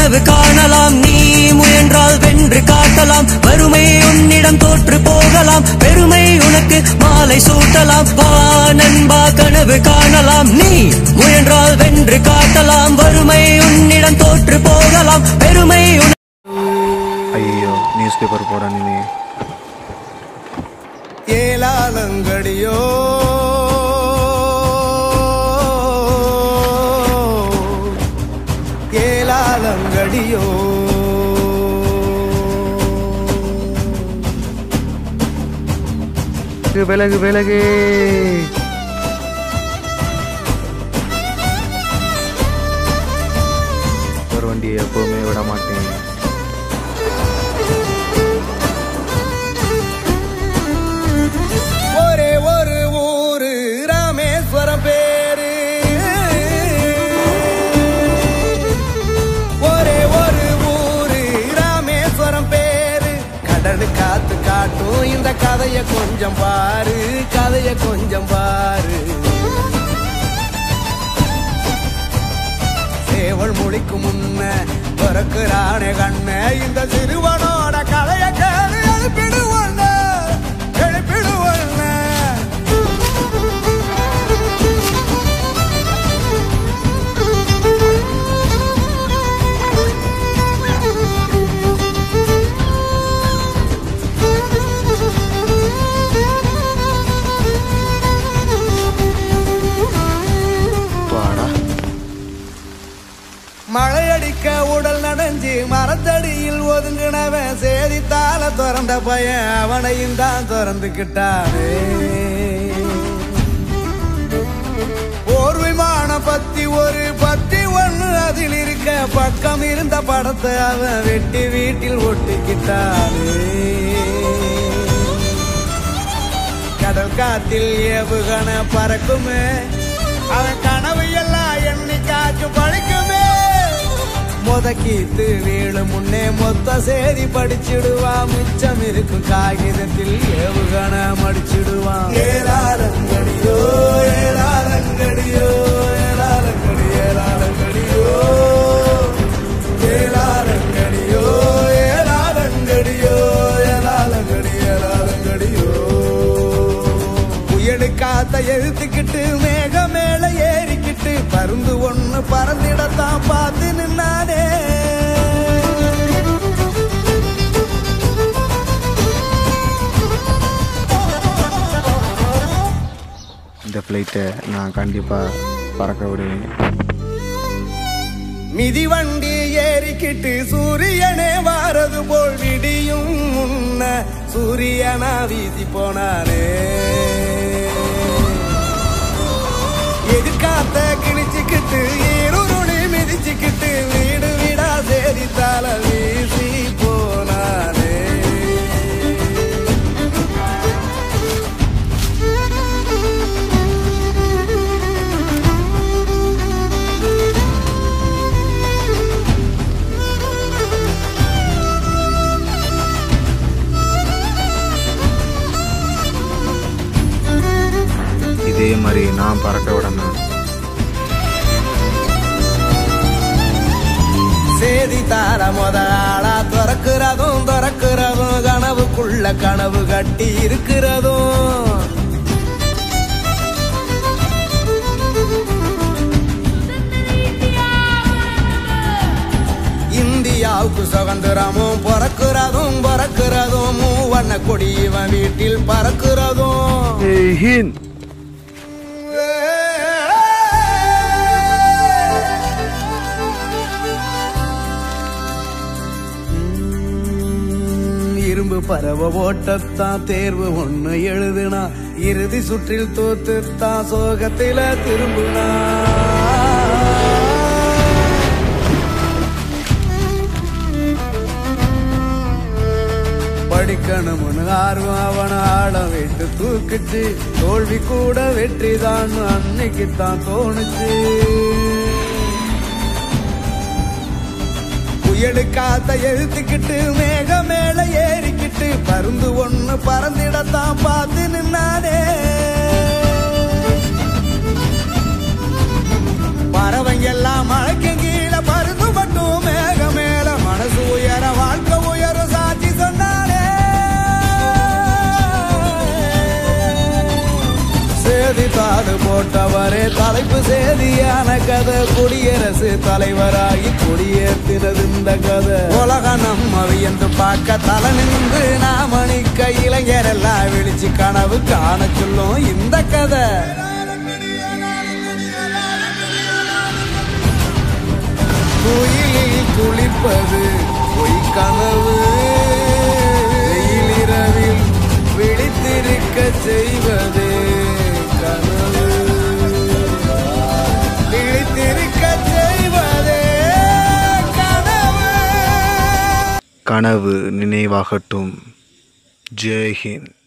கனவு காணலாம் நீ முயன்றால் வென்று காட்டலாம் வறுமை உன்னிடம் தோற்று போகலாம் பெருமை உனக்கு மாலை சூட்டலாம் வா நண்பா கனவு காணலாம் நீ முயன்றால் வென்று காட்டலாம் வறுமை உன்னிடம் தோற்று போகலாம் பெருமை உனக்கு ஐயோ நியூஸ் பேப்பர் போடணுமே ஏலாலங்கடியோ ஏலாலங்கடியோ விலகு விலகு ஒரு வண்டியை எப்பவுமே விட மாட்டேன் ஒரே ஒரு ஊரு ராமேஸ்வரம் பேரு ஒரே ஒரு ஊரு ராமேஸ்வரம் பேரு கடலு காத்து காட்டும் இந்த கதைய கொஞ்சம் பாரு கதைய கொஞ்சம் பாரு சேவல் மொழிக்கு முன்ன பிறக்குறானே கண்ண இந்த சிறுவனோட கதைய கேளு எழுப்பிடுவண்ண எழுப்பிடுவண்ண வாடா மழையடிக்க உடல் நனைஞ்சு மரத்தடியில் ஒதுங்கினவன் சேதித்தால திறந்த பையன் அவனையும் தான் திறந்துக்கிட்டானே ஒரு விமானம் பத்தி ஒரு பத்தி ஒண்ணு அதில் இருக்க பக்கம் இருந்த படத்தை அவன் வெட்டி வீட்டில் ஒட்டிக்கிட்டானே கடல் காத்தில் ஏவுகண பறக்குமே அவன் கனவு எல்லாம் எண்ணிக்காச்சும் பழிக்குமே முதக்கீத்து வீழு முன்னே மொத்த செய்தி படிச்சிடுவான் மிச்சம் இருக்கும் காகிதத்தில் ஏவுகண மடிச்சிடுவான் ஏலாரங்கடியோ ஏலாரங்கடியோ ஏலாரங்கடி ஏலாரங்கடியோ ஏலாரங்கடியோ ஏலாரங்கடியோ ஏலாரங்கடி ஏலாரங்கடியோ புயலு காத்த எழுத்துக்கிட்டு மேக மேல ஏறிக்கிட்டு பருந்து ஒண்ணு பறந்திடத்தான் பார்த்து நின்னானே இந்த ஃப்ளைட்டை நான் கண்டிப்பாக பறக்க விடுவேன் மிதிவண்டி ஏறிக்கிட்டு சூரியனே வாரது போல் விடியும் முன்ன சூரியனா வீசி போனானே எதிர்காத்த கிழிச்சுக்கிட்டு ஈருருளி மிதிச்சுக்கிட்டு வீடு வீடா சேரித்தால வீசி போனானே இதே மாதிரி நான் பறக்க விடணும் சேதி தார முத ஆளா திறக்கிறதும் திறக்கிறதும் கனவுக்குள்ள கனவு கட்டி இருக்கிறதும் இந்தியாவுக்கு சுதந்திரமும் பிறக்கிறதும் பிறக்கிறதும் மூவண்ண கொடி இவன் வீட்டில் பறக்கிறதும் ஹிந்த் உம், இரும்பு பறவை ஓட்டத்தான் தேர்வு ஒண்ணு எழுதுனா இறுதி சுற்றில் தோத்துத்தான் சோகத்தில திரும்புனா படிக்கணும்னு ஆர்வம் அவன ஆட விட்டு தூக்குச்சு தோல்வி கூட வெற்றிதான் அன்னைக்கு தான் தோணுச்சு புயலு காத்த எழுத்துக்கிட்டு மேக மேல ஏறிக்கிட்டு பருந்து ஒண்ணு பறந்திடத்தான் பார்த்து நின்னானே பறவைங்க எல்லாம் மழைக்கு கீழே பருந்து மட்டும் மேக போட்டவரே தலைப்பு செய்தியான கதை குடியரசு தலைவராகி குடியேற்றினது இந்த கதை உலக நம்ம வியந்து பார்க்க தலை நின்று நாமணிக்க இளைஞரெல்லாம் விழிச்சு கனவு காண சொல்லும் இந்த கதை குயிலில் குளிப்பது பொய் கனவு வெயிலிரவில் விழித்திருக்க செய்வது கனவு விழித்திருக்க செய்வதே கனவு கனவு நினைவாகட்டும் ஜெய்ஹிந்த்